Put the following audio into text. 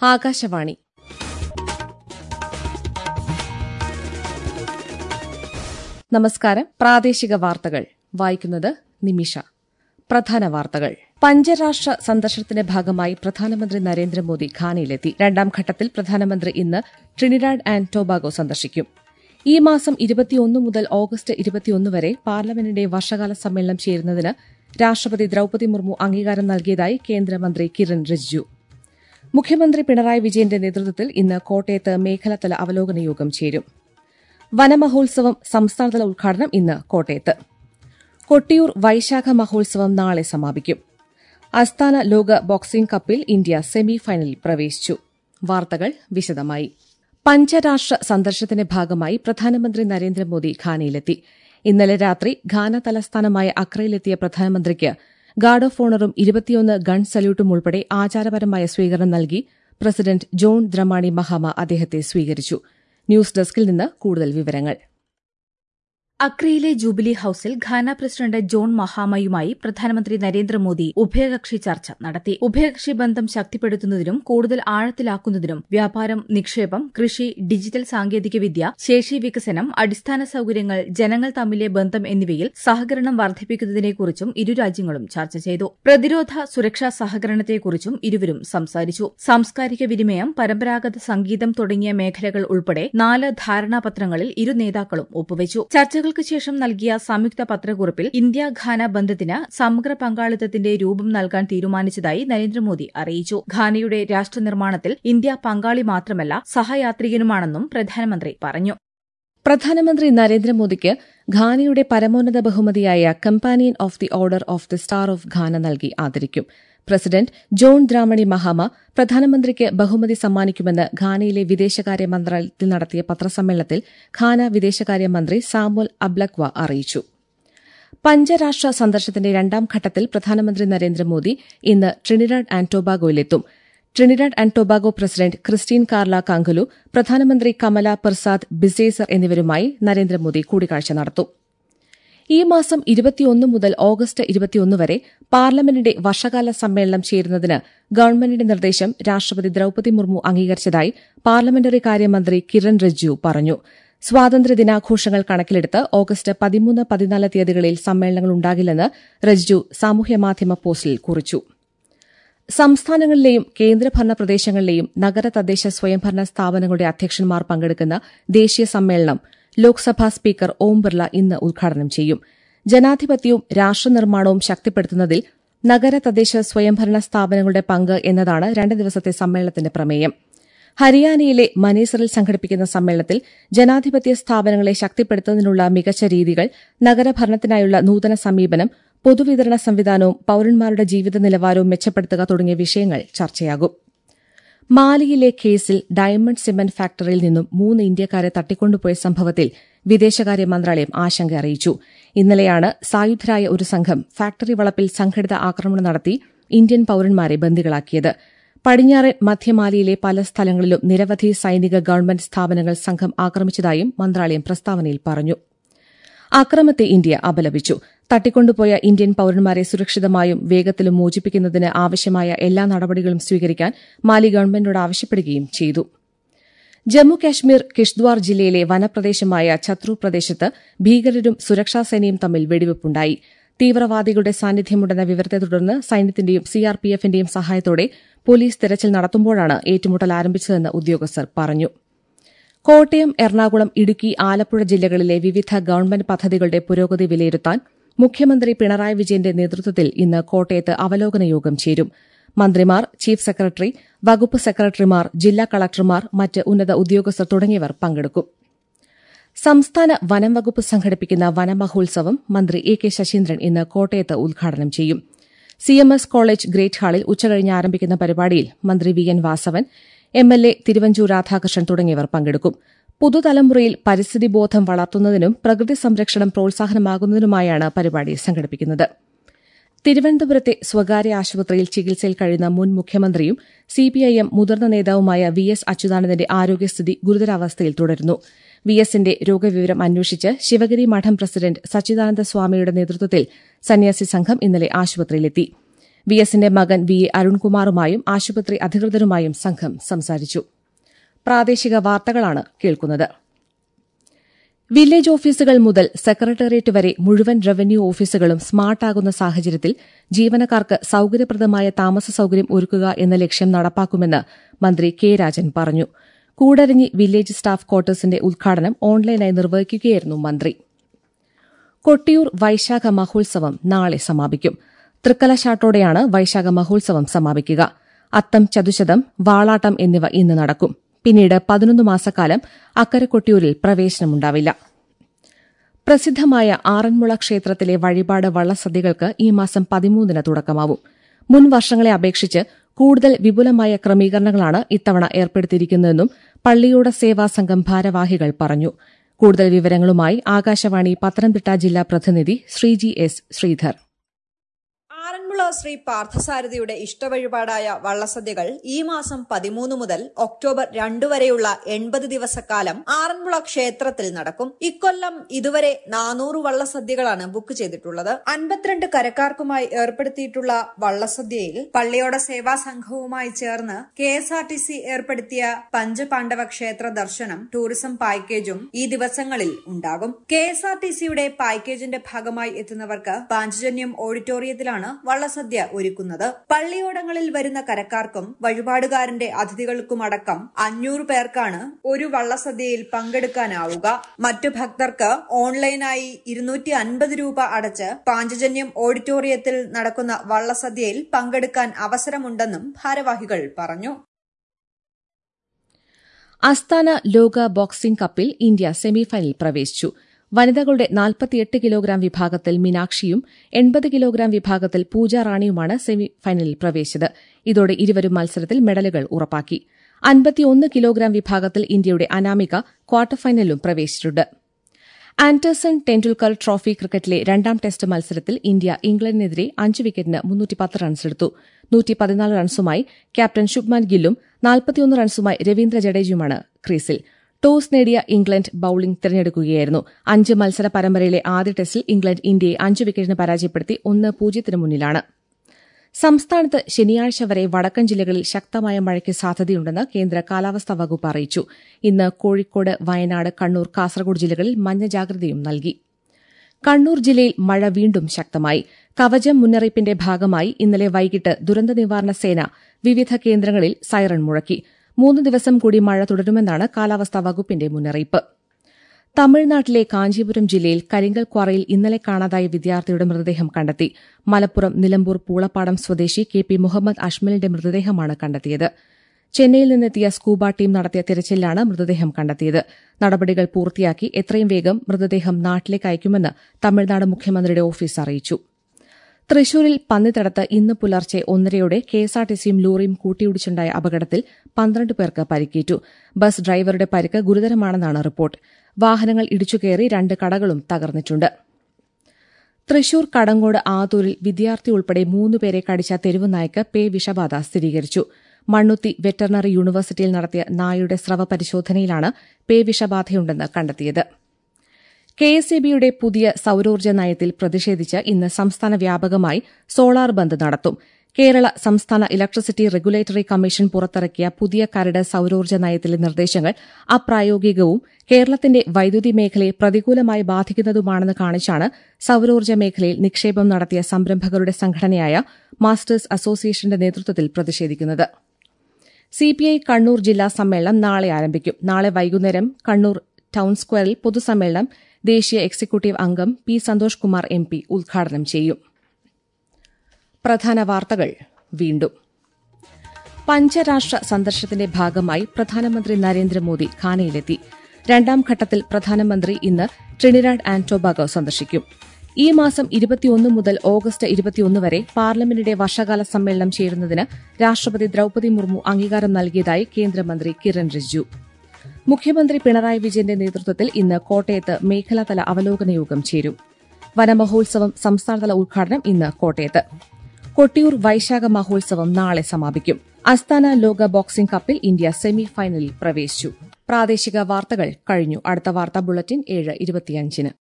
ആകാശവാണി നമസ്കാരം പ്രാദേശിക വാർത്തകൾ വായിക്കുന്നത് നിമിഷ പ്രധാന വാർത്തകൾ പഞ്ചരാഷ്ട്ര സന്ദർശനത്തിന്റെ ഭാഗമായി പ്രധാനമന്ത്രി നരേന്ദ്രമോദി ഘാനയിലെത്തി രണ്ടാം ഘട്ടത്തിൽ പ്രധാനമന്ത്രി ഇന്ന് ട്രിനിഡാഡ് ആൻഡ് ടൊബാഗോ സന്ദർശിക്കും ഈ മാസം ഇരുപത്തിയൊന്ന് മുതൽ ഓഗസ്റ്റ് ഇരുപത്തിയൊന്ന് വരെ പാർലമെന്റിന്റെ വർഷകാല സമ്മേളനം ചേരുന്നതിന് രാഷ്ട്രപതി ദ്രൌപദി മുർമു അംഗീകാരം നൽകിയതായി കേന്ദ്രമന്ത്രി കിരൺ റിജിജു മുഖ്യമന്ത്രി പിണറായി വിജയന്റെ നേതൃത്വത്തിൽ ഇന്ന് കോട്ടയത്ത് മേഖലാതല അവലോകന യോഗം ചേരും വനമഹോത്സവം സംസ്ഥാനതല ഉദ്ഘാടനം ഇന്ന് കോട്ടയത്ത് കൊട്ടിയൂർ വൈശാഖ മഹോത്സവം നാളെ സമാപിക്കും അസ്താന ലോക ബോക്സിംഗ് കപ്പിൽ ഇന്ത്യ സെമി ഫൈനലിൽ പ്രവേശിച്ചു വാർത്തകൾ വിശദമായി പഞ്ചരാഷ്ട്ര സന്ദർശനത്തിന്റെ ഭാഗമായി പ്രധാനമന്ത്രി നരേന്ദ്രമോദി ഘാനയിലെത്തി ഇന്നലെ രാത്രി ഘാന തലസ്ഥാനമായ അക്രയിലെത്തിയ പ്രധാനമന്ത്രിക്ക് ഗാർഡ് ഓഫ് ഓണറും ഇരുപത്തിയൊന്ന് ഗൺ സല്യൂട്ടും ഉൾപ്പെടെ ആചാരപരമായ സ്വീകരണം നൽകി പ്രസിഡന്റ് ജോൺ ദ്രമാണി മഹാമ അദ്ദേഹത്തെ സ്വീകരിച്ചു ന്യൂസ് ഡെസ്കിൽ നിന്ന് കൂടുതൽ വിവരങ്ങൾ അക്രയിലെ ജൂബിലി ഹൌസിൽ ഘാന പ്രസിഡന്റ് ജോൺ മഹാമയുമായി പ്രധാനമന്ത്രി നരേന്ദ്രമോദി ഉഭയകക്ഷി ചർച്ച നടത്തി ഉഭയകക്ഷി ബന്ധം ശക്തിപ്പെടുത്തുന്നതിനും കൂടുതൽ ആഴത്തിലാക്കുന്നതിനും വ്യാപാരം നിക്ഷേപം കൃഷി ഡിജിറ്റൽ സാങ്കേതികവിദ്യ ശേഷി വികസനം അടിസ്ഥാന സൌകര്യങ്ങൾ ജനങ്ങൾ തമ്മിലെ ബന്ധം എന്നിവയിൽ സഹകരണം വർദ്ധിപ്പിക്കുന്നതിനെക്കുറിച്ചും ഇരു രാജ്യങ്ങളും ചർച്ച ചെയ്തു പ്രതിരോധ സുരക്ഷാ സഹകരണത്തെക്കുറിച്ചും ഇരുവരും സംസാരിച്ചു സാംസ്കാരിക വിനിമയം പരമ്പരാഗത സംഗീതം തുടങ്ങിയ മേഖലകൾ ഉൾപ്പെടെ നാല് ധാരണാപത്രങ്ങളിൽ ഇരു നേതാക്കളും ഒപ്പുവച്ചു ചർച്ചകൾ ചർച്ചകൾക്ക് ശേഷം നൽകിയ സംയുക്ത പത്രക്കുറിപ്പിൽ ഇന്ത്യ ഘാന ബന്ധത്തിന് സമഗ്ര പങ്കാളിത്തത്തിന്റെ രൂപം നൽകാൻ തീരുമാനിച്ചതായി നരേന്ദ്രമോദി അറിയിച്ചു ഘാനയുടെ രാഷ്ട്രനിർമ്മാണത്തിൽ ഇന്ത്യ പങ്കാളി മാത്രമല്ല സഹയാത്രികനുമാണെന്നും പ്രധാനമന്ത്രി പറഞ്ഞു പ്രധാനമന്ത്രി നരേന്ദ്രമോദിക്ക് ഘാനയുടെ പരമോന്നത ബഹുമതിയായ companion of the order of the star of Ghana നൽകി ആദരിക്കും പ്രസിഡന്റ് ജോൺ ദ്രാമണി മഹാമ പ്രധാനമന്ത്രിക്ക് ബഹുമതി സമ്മാനിക്കുമെന്ന് ഘാനയിലെ വിദേശകാര്യ മന്ത്രാലയത്തിൽ നടത്തിയ പത്രസമ്മേളനത്തിൽ ഘാന വിദേശകാര്യമന്ത്രി സാമുൽ അബ്ലക്വ അറിയിച്ചു പഞ്ചരാഷ്ട്ര സന്ദർശനത്തിന്റെ രണ്ടാം ഘട്ടത്തിൽ പ്രധാനമന്ത്രി നരേന്ദ്രമോദി ഇന്ന് Trinidad and ടൊബാഗോയിലെത്തും Trinidad and Tobago president Christine Carla കാങ്കലു പ്രധാനമന്ത്രി കമല പെർസാദ് ബിസേസർ എന്നിവരുമായി നരേന്ദ്രമോദി കൂടിക്കാഴ്ച നടത്തും ഈ മാസം ഇരുപത്തിയൊന്ന് മുതൽ ഓഗസ്റ്റ് ഇരുപത്തിയൊന്ന് വരെ പാർലമെന്റിന്റെ വർഷകാല സമ്മേളനം ചേരുന്നതിന് ഗവൺമെന്റിന്റെ നിർദ്ദേശം രാഷ്ട്രപതി ദ്രൌപദി മുർമു അംഗീകരിച്ചതായി പാർലമെന്ററി കാര്യമന്ത്രി കിരൺ റിജ്ജു പറഞ്ഞു സ്വാതന്ത്ര്യദിനാഘോഷങ്ങൾ കണക്കിലെടുത്ത് ഓഗസ്റ്റ് പതിമൂന്ന് പതിനാല് തീയതികളിൽ സമ്മേളനങ്ങൾ ഉണ്ടാകില്ലെന്ന് റിജ്ജു സാമൂഹ്യമാധ്യമ പോസ്റ്റിൽ കുറിച്ചു സംസ്ഥാനങ്ങളിലെയും കേന്ദ്രഭരണ പ്രദേശങ്ങളിലെയും നഗര തദ്ദേശ സ്വയംഭരണ സ്ഥാപനങ്ങളുടെ അധ്യക്ഷന്മാർ പങ്കെടുക്കുന്ന ദേശീയ സമ്മേളനം ലോക്സഭാ സ്പീക്കർ ഓം ബിർള ഇന്ന് ഉദ്ഘാടനം ചെയ്യും ജനാധിപത്യവും രാഷ്ട്രനിർമ്മാണവും ശക്തിപ്പെടുത്തുന്നതിൽ നഗര തദ്ദേശ സ്വയംഭരണ സ്ഥാപനങ്ങളുടെ പങ്ക് എന്നതാണ് രണ്ട് ദിവസത്തെ സമ്മേളനത്തിന്റെ പ്രമേയം ഹരിയാനയിലെ മനേസറിൽ സംഘടിപ്പിക്കുന്ന സമ്മേളനത്തിൽ ജനാധിപത്യ സ്ഥാപനങ്ങളെ ശക്തിപ്പെടുത്തുന്നതിനുള്ള മികച്ച രീതികൾ നഗരഭരണത്തിനായുള്ള നൂതന സമീപനം പൊതുവിതരണ സംവിധാനവും പൌരന്മാരുടെ ജീവിത നിലവാരവും മെച്ചപ്പെടുത്തുക തുടങ്ങിയ വിഷയങ്ങൾ ചർച്ചയാകും മാലിയിലെ കേസിൽ ഡയമണ്ട് സിമന്റ് ഫാക്ടറിയിൽ നിന്നും മൂന്ന് ഇന്ത്യക്കാരെ തട്ടിക്കൊണ്ടുപോയ സംഭവത്തിൽ വിദേശകാര്യ മന്ത്രാലയം ആശങ്ക അറിയിച്ചു ഇന്നലെയാണ് സായുധരായ ഒരു സംഘം ഫാക്ടറി വളപ്പിൽ സംഘടിത ആക്രമണം നടത്തി ഇന്ത്യൻ പൌരന്മാരെ ബന്ദികളാക്കിയത് പടിഞ്ഞാറൻ മധ്യമാലിയിലെ പല സ്ഥലങ്ങളിലും നിരവധി സൈനിക ഗവൺമെന്റ് സ്ഥാപനങ്ങൾ സംഘം ആക്രമിച്ചതായും മന്ത്രാലയം പ്രസ്താവനയിൽ പറഞ്ഞു ആക്രമത്തെ ഇന്ത്യ അപലപിച്ചു തട്ടിക്കൊണ്ടുപോയ ഇന്ത്യൻ പൌരന്മാരെ സുരക്ഷിതമായും വേഗത്തിലും മോചിപ്പിക്കുന്നതിന് ആവശ്യമായ എല്ലാ നടപടികളും സ്വീകരിക്കാൻ മാലി ഗവൺമെന്റിനോട് ആവശ്യപ്പെടുകയും ചെയ്തു ജമ്മു കാശ്മീർ കിഷ്ദ്വാർ ജില്ലയിലെ വനപ്രദേശമായ ഛത്രു പ്രദേശത്ത് ഭീകരരും സുരക്ഷാസേനയും തമ്മിൽ വെടിവെപ്പുണ്ടായി തീവ്രവാദികളുടെ സാന്നിധ്യമുണ്ടെന്ന വിവരത്തെ തുടർന്ന് സൈന്യത്തിന്റെയും സിആർപിഎഫിന്റെയും സഹായത്തോടെ പോലീസ് തെരച്ചിൽ നടത്തുമ്പോഴാണ് ഏറ്റുമുട്ടൽ ആരംഭിച്ചതെന്ന് ഉദ്യോഗസ്ഥർ പറഞ്ഞു കോട്ടയം എറണാകുളം ഇടുക്കി ആലപ്പുഴ ജില്ലകളിലെ വിവിധ ഗവൺമെന്റ് പദ്ധതികളുടെ പുരോഗതി വിലയിരുത്താൻ മുഖ്യമന്ത്രി പിണറായി വിജയന്റെ നേതൃത്വത്തിൽ ഇന്ന് കോട്ടയത്ത് അവലോകന യോഗം ചേരും മന്ത്രിമാർ ചീഫ് സെക്രട്ടറി വകുപ്പ് സെക്രട്ടറിമാർ ജില്ലാ കളക്ടർമാർ മറ്റ് ഉന്നത ഉദ്യോഗസ്ഥർ തുടങ്ങിയവർ പങ്കെടുക്കും സംസ്ഥാന വനം വകുപ്പ് സംഘടിപ്പിക്കുന്ന വനമഹോത്സവം മന്ത്രി എ കെ ശശീന്ദ്രൻ ഇന്ന് കോട്ടയത്ത് ഉദ്ഘാടനം ചെയ്യും സിഎംഎസ് കോളേജ് ഗ്രേറ്റ് ഹാളിൽ ഉച്ചകഴിഞ്ഞ് ആരംഭിക്കുന്ന പരിപാടിയിൽ മന്ത്രി V N Vasavan M L A Thiruvanchoor Radhakrishnan തുടങ്ങിയവർ പങ്കെടുക്കും പുതുതലമുറയിൽ പരിസ്ഥിതി ബോധം വളർത്തുന്നതിനും പ്രകൃതി സംരക്ഷണം പ്രോത്സാഹനമാകുന്നതിനുമായാണ് പരിപാടി സംഘടിപ്പിക്കുന്നത് തിരുവനന്തപുരത്തെ സ്വകാര്യ ആശുപത്രിയിൽ ചികിത്സയിൽ കഴിയുന്ന മുൻ മുഖ്യമന്ത്രിയും സിപിഐഎം മുതിർന്ന നേതാവുമായ വി എസ് അച്യുതാനന്ദന്റെ ആരോഗ്യസ്ഥിതി ഗുരുതരാവസ്ഥയിൽ തുടരുന്നു വി എസിന്റെ രോഗവിവരം അന്വേഷിച്ച് ശിവഗിരി മഠം പ്രസിഡന്റ് സച്ചിദാനന്ദ സ്വാമിയുടെ നേതൃത്വത്തിൽ സന്യാസി സംഘം ഇന്നലെ ആശുപത്രിയിലെത്തി വി എസിന്റെ മകൻ വി എ അരുൺകുമാറുമായും ആശുപത്രി അധികൃതരുമായും സംഘം സംസാരിച്ചു പ്രാദേശിക വാർത്തകളാണ് കേൾക്കുന്നത് വില്ലേജ് ഓഫീസുകൾ മുതൽ സെക്രട്ടേറിയറ്റ് വരെ മുഴുവൻ റവന്യൂ ഓഫീസുകളും സ്മാർട്ടാകുന്ന സാഹചര്യത്തിൽ ജീവനക്കാർക്ക് സൌകര്യപ്രദമായ താമസ സൌകര്യം ഒരുക്കുക എന്ന ലക്ഷ്യം നടപ്പാക്കുമെന്ന് മന്ത്രി കെ രാജൻ പറഞ്ഞു കൂടരഞ്ഞി വില്ലേജ് സ്റ്റാഫ് ക്വാർട്ടേഴ്സിന്റെ ഉദ്ഘാടനം ഓൺലൈനായി നിർവഹിക്കുകയായിരുന്നു മന്ത്രി കൊട്ടിയൂർ വൈശാഖ മഹോത്സവം നാളെ സമാപിക്കും തൃക്കലശാട്ടോടെയാണ് വൈശാഖ മഹോത്സവം സമാപിക്കുക അത്തം ചതുശതം വാളാട്ടം എന്നിവ ഇന്ന് നടക്കും പിന്നീട് പതിനൊന്ന് മാസക്കാലം അക്കരെ കൊട്ടിയൂരിൽ പ്രവേശനമുണ്ടാവില്ല പ്രസിദ്ധമായ ആറന്മുള ക്ഷേത്രത്തിലെ വഴിപാട് വള്ളസദ്യകൾക്ക് ഈ മാസം പതിമൂന്നിന് തുടക്കമാവും മുൻ വർഷങ്ങളെ അപേക്ഷിച്ച് കൂടുതൽ വിപുലമായ ക്രമീകരണങ്ങളാണ് ഇത്തവണ ഏർപ്പെടുത്തിയിരിക്കുന്നതെന്നും പള്ളിയോട സേവാ സംഘം ഭാരവാഹികൾ പറഞ്ഞു കൂടുതൽ വിവരങ്ങളുമായി ആകാശവാണി പത്തനംതിട്ട ജില്ലാ പ്രതിനിധി ശ്രീജി എസ് ശ്രീധർ ആറന്മുള ശ്രീ പാർത്ഥസാരഥിയുടെ ഇഷ്ടവഴിപാടായ വള്ളസദ്യകൾ ഈ മാസം പതിമൂന്ന് മുതൽ ഒക്ടോബർ രണ്ടു വരെയുള്ള എൺപത് ദിവസക്കാലം ആറന്മുള ക്ഷേത്രത്തിൽ നടക്കും ഇക്കൊല്ലം ഇതുവരെ നാനൂറ് വള്ളസദ്യകളാണ് ബുക്ക് ചെയ്തിട്ടുള്ളത് അൻപത്തിരണ്ട് കരക്കാർക്കുമായി ഏർപ്പെടുത്തിയിട്ടുള്ള വള്ളസദ്യയിൽ പള്ളിയോട സേവാ സംഘവുമായി ചേർന്ന് K S R T C ഏർപ്പെടുത്തിയ പഞ്ചപാണ്ഡവ ക്ഷേത്ര ദർശനം ടൂറിസം പാക്കേജും ഈ ദിവസങ്ങളിൽ ഉണ്ടാകും കെ എസ് ആർ ടി സിയുടെ പാക്കേജിന്റെ ഭാഗമായി എത്തുന്നവർക്ക് പാഞ്ചജന്യം ഓഡിറ്റോറിയത്തിലാണ് വള്ളസദ്യ ഒരുക്കുന്നത് പള്ളിയോടങ്ങളിൽ വരുന്ന കരക്കാർക്കും വഴിപാടുകാരന്റെ അതിഥികൾക്കുമടക്കം അഞ്ഞൂറ് പേർക്കാണ് ഒരു വള്ളസദ്യയിൽ പങ്കെടുക്കാനാവുക മറ്റു ഭക്തർക്ക് ഓൺലൈനായി ഇരുന്നൂറ്റി അൻപത് രൂപ അടച്ച് പാഞ്ചജന്യം ഓഡിറ്റോറിയത്തിൽ നടക്കുന്ന വള്ളസദ്യയിൽ പങ്കെടുക്കാൻ അവസരമുണ്ടെന്നും ഭാരവാഹികൾ പറഞ്ഞു അസ്താന ലോക ബോക്സിംഗ് കപ്പിൽ ഇന്ത്യ സെമിഫൈനൽ പ്രവേശിച്ചു വനിതകളുടെ നാൽപ്പത്തിയെട്ട് കിലോഗ്രാം വിഭാഗത്തിൽ മീനാക്ഷിയും എൺപത് കിലോഗ്രാം വിഭാഗത്തിൽ പൂജ റാണിയുമാണ് സെമിഫൈനലിൽ പ്രവേശിച്ചത് ഇതോടെ ഇരുവരും മത്സരത്തിൽ മെഡലുകൾ ഉറപ്പാക്കി അൻപത്തിയൊന്ന് കിലോഗ്രാം വിഭാഗത്തിൽ ഇന്ത്യയുടെ അനാമിക ക്വാർട്ടർ ഫൈനലിലും പ്രവേശിച്ചിട്ടുണ്ട് ആൻഡേഴ്സൺ ടെൻഡുൽക്കർ ട്രോഫി ക്രിക്കറ്റിലെ രണ്ടാം ടെസ്റ്റ് മത്സരത്തിൽ ഇന്ത്യ ഇംഗ്ലണ്ടിനെതിരെ അഞ്ച് വിക്കറ്റിന് മുന്നൂറ്റിപ്പത്ത് റൺസെടുത്തു നൂറ്റിപ്പതിനാല് റൺസുമായി ക്യാപ്റ്റൻ ശുഭ്മാൻ ഗില്ലും നാൽപ്പത്തിയൊന്ന് റൺസുമായി രവീന്ദ്ര ജഡേജയുമാണ് ക്രീസിൽ ടോസ് നേടിയ ഇംഗ്ലണ്ട് ബൌളിംഗ് തിരഞ്ഞെടുക്കുകയായിരുന്നു അഞ്ച് മത്സര പരമ്പരയിലെ ആദ്യ ടെസ്റ്റിൽ ഇംഗ്ലണ്ട് ഇന്ത്യയെ അഞ്ച് വിക്കറ്റിന് പരാജയപ്പെടുത്തി ഒന്ന് പൂജ്യത്തിന് മുന്നിലാണ് സംസ്ഥാനത്ത് ശനിയാഴ്ച വരെ വടക്കൻ ജില്ലകളിൽ ശക്തമായ മഴയ്ക്ക് സാധ്യതയുണ്ടെന്ന് കേന്ദ്ര കാലാവസ്ഥാ വകുപ്പ് അറിയിച്ചു ഇന്ന് കോഴിക്കോട് വയനാട് കണ്ണൂർ കാസർഗോഡ് ജില്ലകളിൽ മഞ്ഞ ജാഗ്രതയും നൽകി കണ്ണൂർ ജില്ലയിൽ മഴ വീണ്ടും ശക്തമായി കവചം മുന്നറിയിപ്പിന്റെ ഭാഗമായി ഇന്നലെ വൈകിട്ട് ദുരന്ത നിവാരണ സേന വിവിധ കേന്ദ്രങ്ങളിൽ സൈറൺ മുഴക്കി മൂന്ന് ദിവസം കൂടി മഴ തുടരുമെന്നാണ് കാലാവസ്ഥാ വകുപ്പിന്റെ മുന്നറിയിപ്പ് തമിഴ്നാട്ടിലെ കാഞ്ചീപുരം ജില്ലയിൽ കരിങ്കൽക്വാറയിൽ ഇന്നലെ കാണാതായ വിദ്യാർത്ഥിയുടെ മൃതദേഹം കണ്ടെത്തി മലപ്പുറം നിലമ്പൂർ പൂളപ്പാടം സ്വദേശി കെ പി മുഹമ്മദ് അഷ്മലിന്റെ മൃതദേഹമാണ് കണ്ടെത്തിയത് ചെന്നൈയിൽ നിന്നെത്തിയ സ്കൂബ ടീം നടത്തിയ തിരച്ചിലാണ് മൃതദേഹം കണ്ടെത്തിയത് നടപടികൾ പൂർത്തിയാക്കി എത്രയും വേഗം മൃതദേഹം നാട്ടിലേക്ക് അയക്കുമെന്ന് തമിഴ്നാട് മുഖ്യമന്ത്രിയുടെ ഓഫീസ് അറിയിച്ചു തൃശൂരിൽ പന്നിത്തടത്ത് ഇന്ന് പുലർച്ചെ ഒന്നരയോടെ കെഎസ്ആർടിസിയും ലോറിയും കൂട്ടിയിടിച്ചുണ്ടായ അപകടത്തിൽ പന്ത്രണ്ട് പേർക്ക് പരിക്കേറ്റു ബസ് ഡ്രൈവറുടെ പരിക്ക് ഗുരുതരമാണെന്നാണ് റിപ്പോർട്ട് വാഹനങ്ങൾ ഇടിച്ചുകയറി രണ്ട് കടകളും തകർന്നിട്ടുണ്ട് തൃശൂർ കടങ്ങോട് ആതൂരിൽ വിദ്യാർത്ഥി ഉൾപ്പെടെ മൂന്നുപേരെ കടിച്ച തെരുവ് നായ്ക്ക് പേ വിഷബാധ സ്ഥിരീകരിച്ചു മണ്ണുത്തി വെറ്ററിനറി യൂണിവേഴ്സിറ്റിയിൽ നടത്തിയ നായയുടെ സ്രവ പരിശോധനയിലാണ് പേ വിഷബാധയുണ്ടെന്ന് കണ്ടെത്തിയത് കെ എസ് ഇ ബിയുടെ പുതിയ സൌരോർജ്ജ നയത്തിൽ പ്രതിഷേധിച്ച് ഇന്ന് സംസ്ഥാന വ്യാപകമായി സോളാർ ബന്ദ് നടത്തും കേരള സംസ്ഥാന ഇലക്ട്രിസിറ്റി റെഗുലേറ്ററി കമ്മീഷൻ പുറത്തിറക്കിയ പുതിയ കരട് സൌരോർജ്ജ നയത്തിലെ നിർദ്ദേശങ്ങൾ അപ്രായോഗികവും കേരളത്തിന്റെ വൈദ്യുതി മേഖലയെ പ്രതികൂലമായി ബാധിക്കുന്നതുമാണെന്ന് കാണിച്ചാണ് സൌരോർജ്ജ മേഖലയിൽ നിക്ഷേപം നടത്തിയ സംരംഭകരുടെ സംഘടനയായ മാസ്റ്റേഴ്സ് അസോസിയേഷന്റെ നേതൃത്വത്തിൽ പ്രതിഷേധിക്കുന്നത് സിപിഐ കണ്ണൂർ ജില്ലാ സമ്മേളനം നാളെ ആരംഭിക്കും നാളെ വൈകുന്നേരം കണ്ണൂർ ടൌൺ സ്ക്വയറിൽ പൊതുസമ്മേളനം ദേശീയ എക്സിക്യൂട്ടീവ് അംഗം P Santhosh Kumar M P ഉദ്ഘാടനം ചെയ്യും പ്രധാന വാർത്തകൾ വീണ്ടും പഞ്ചരാഷ്ട്ര സന്ദർശനത്തിന്റെ ഭാഗമായി പ്രധാനമന്ത്രി നരേന്ദ്രമോദി ഖാനയിലെത്തി രണ്ടാം ഘട്ടത്തിൽ പ്രധാനമന്ത്രി ഇന്ന് ട്രിനിഡാഡ് ആൻഡ് ടൊബാഗോ സന്ദർശിക്കും ഈ മാസം ഇരുപത്തിയൊന്ന് മുതൽ ഓഗസ്റ്റ് ഇരുപത്തിയൊന്ന് വരെ പാർലമെന്റിന്റെ വർഷകാല സമ്മേളനം ചേരുന്നതിന് രാഷ്ട്രപതി ദ്രൌപദി മുർമു അംഗീകാരം നൽകിയതായി കേന്ദ്രമന്ത്രി കിരൺ റിജിജു മുഖ്യമന്ത്രി പിണറായി വിജയന്റെ നേതൃത്വത്തിൽ ഇന്ന് കോട്ടയത്ത് മേഖലാതല അവലോകന യോഗം ചേരും വനമഹോത്സവം സംസ്ഥാനതല ഉദ്ഘാടനം ഇന്ന് കോട്ടയത്ത് കൊട്ടിയൂർ വൈശാഖ മഹോത്സവം നാളെ സമാപിക്കും അസ്താന ലോക ബോക്സിംഗ് കപ്പിൽ ഇന്ത്യ സെമി ഫൈനലിൽ പ്രവേശിച്ചു പ്രാദേശിക വാർത്തകൾ കഴിഞ്ഞു അടുത്ത വാർത്താ ബുള്ളറ്റിൻ ഏഴ് ഇരുപത്തിയഞ്ചിന്